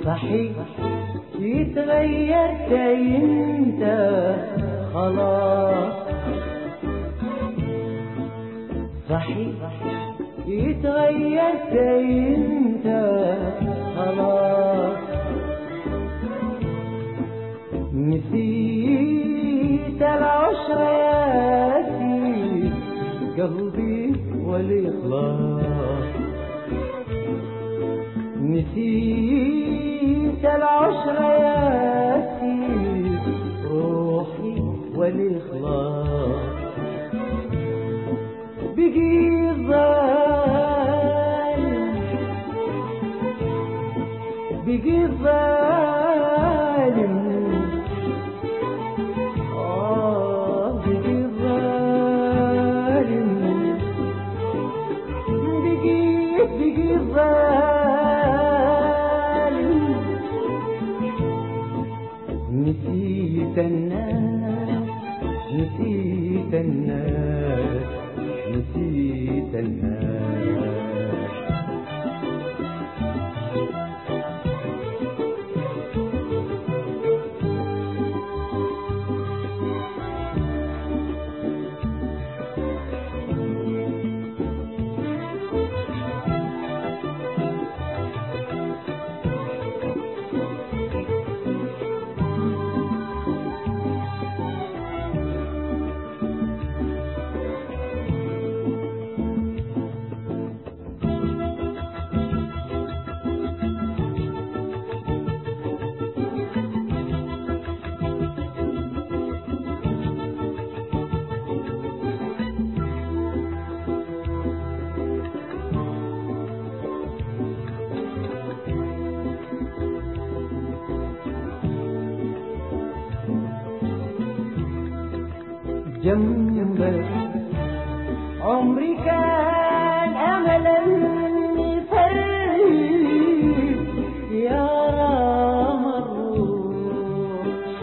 صحيح يتغيرت انت خلاص صحيح يتغيرت انت خلاص نسيت العشرة يا سيد قلبي والإخلاص نسيت العشرة يا سيد روحي والإخلاص بقي ظالم بقي ظالم آه بقي ظالم بقيت بقي ظالم نسيت الناس نسيت الناس نسيت الناس جنبك عمري كان املا فريد يا رام الروح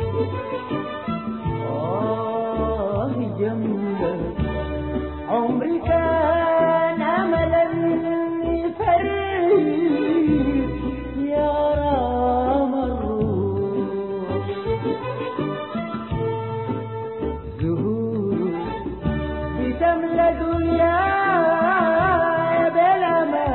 آه جنبك عمري كان املا فريد يا رام الروح زهور بتملى دنيا بلا ما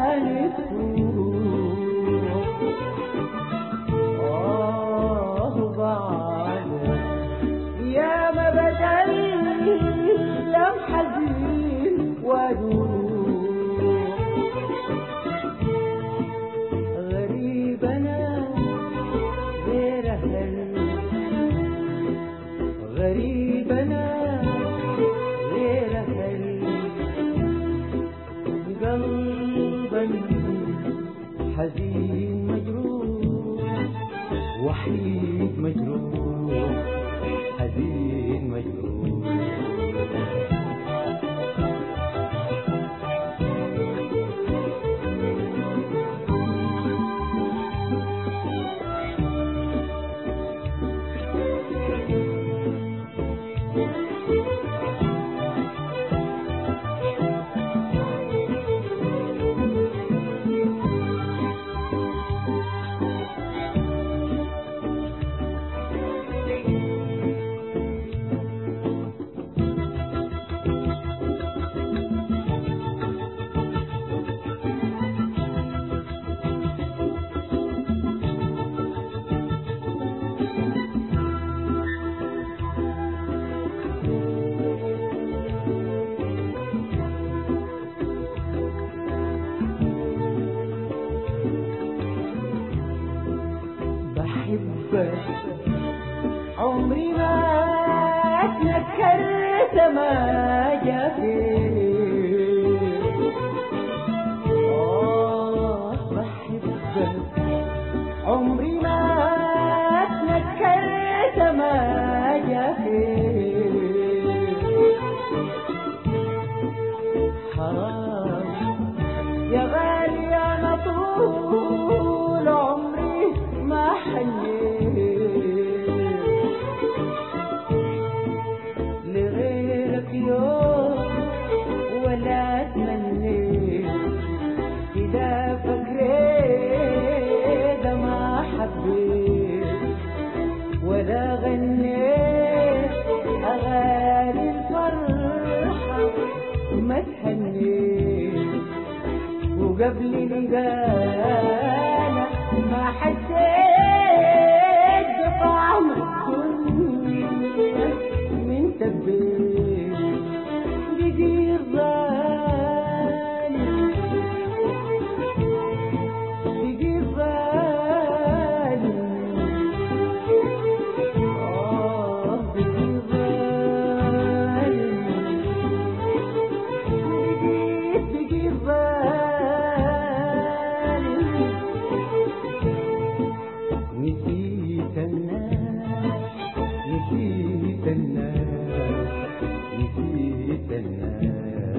آه بعد يا ما بدل لم حزين ودروح غريب انا غير اهل غريب انا غير اهل قلبا حزين مجروح وحيد مجروح حزين مجروح بحبك عمري ما اتذكرت ما جافيك آه بحبك عمري ما اتذكرت ما جافيك حرام يا غالي انا طول عمري ما حنيت لغيرك يوم ولا تمنيت كده فكرت ما وقبل لقانا ما حسيت بطعم الدنيا من تبين بقي غالي بقي غالي آه بقي غالي بقيت بقيت غالي نسيت الناس نسيت الناس نسيت الناس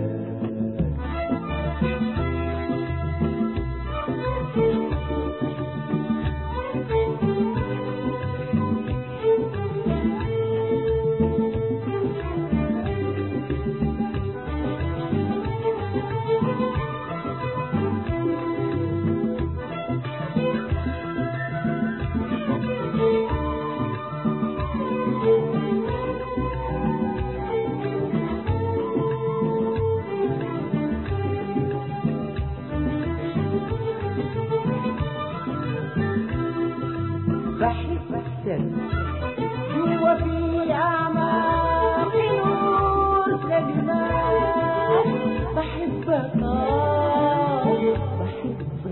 بحسك جوا في أعماق نور كلمات بحبك آه بحبك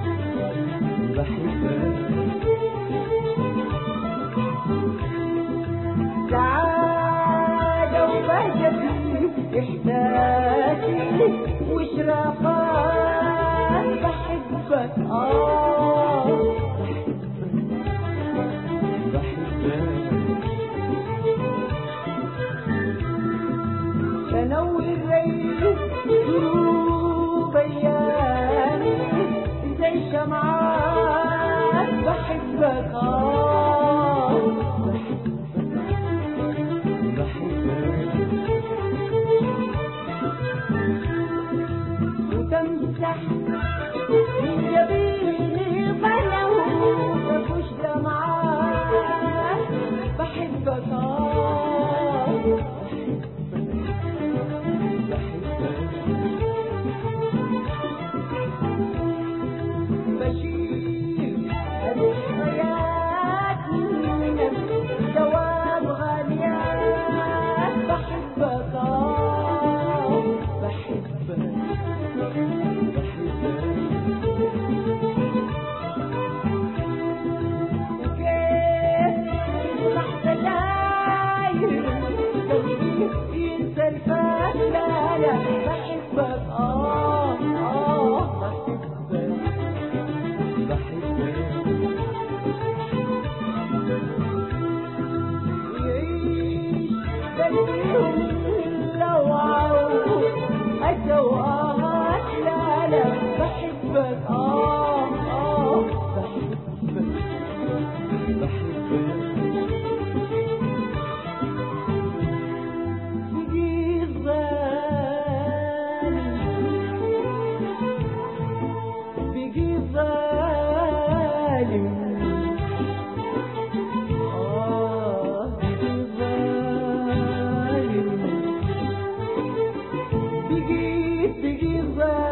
بحبك سعادة وبهجتي إحساسي وإشراقات بحبك آه بحبك بحبك تنور ليل دروب أيامي زي شمعات بحبك آه بحبك بحبك وتمسح من جبيني قلم وتفش دمعات بحبك آه بشير الحياة منك جواب غاليات بحبك آه بحبك بحبك وكيف لحظة داير قلبي ينسى الفات لا لا بحبك آه آه بحبك بحبك يعيش قلبي لو عاود أسوات لا لا بحبك آه آه بحبك بحبك بقيت غالي بقيت غالي آه بقيت غالي بقيت بقيت غالي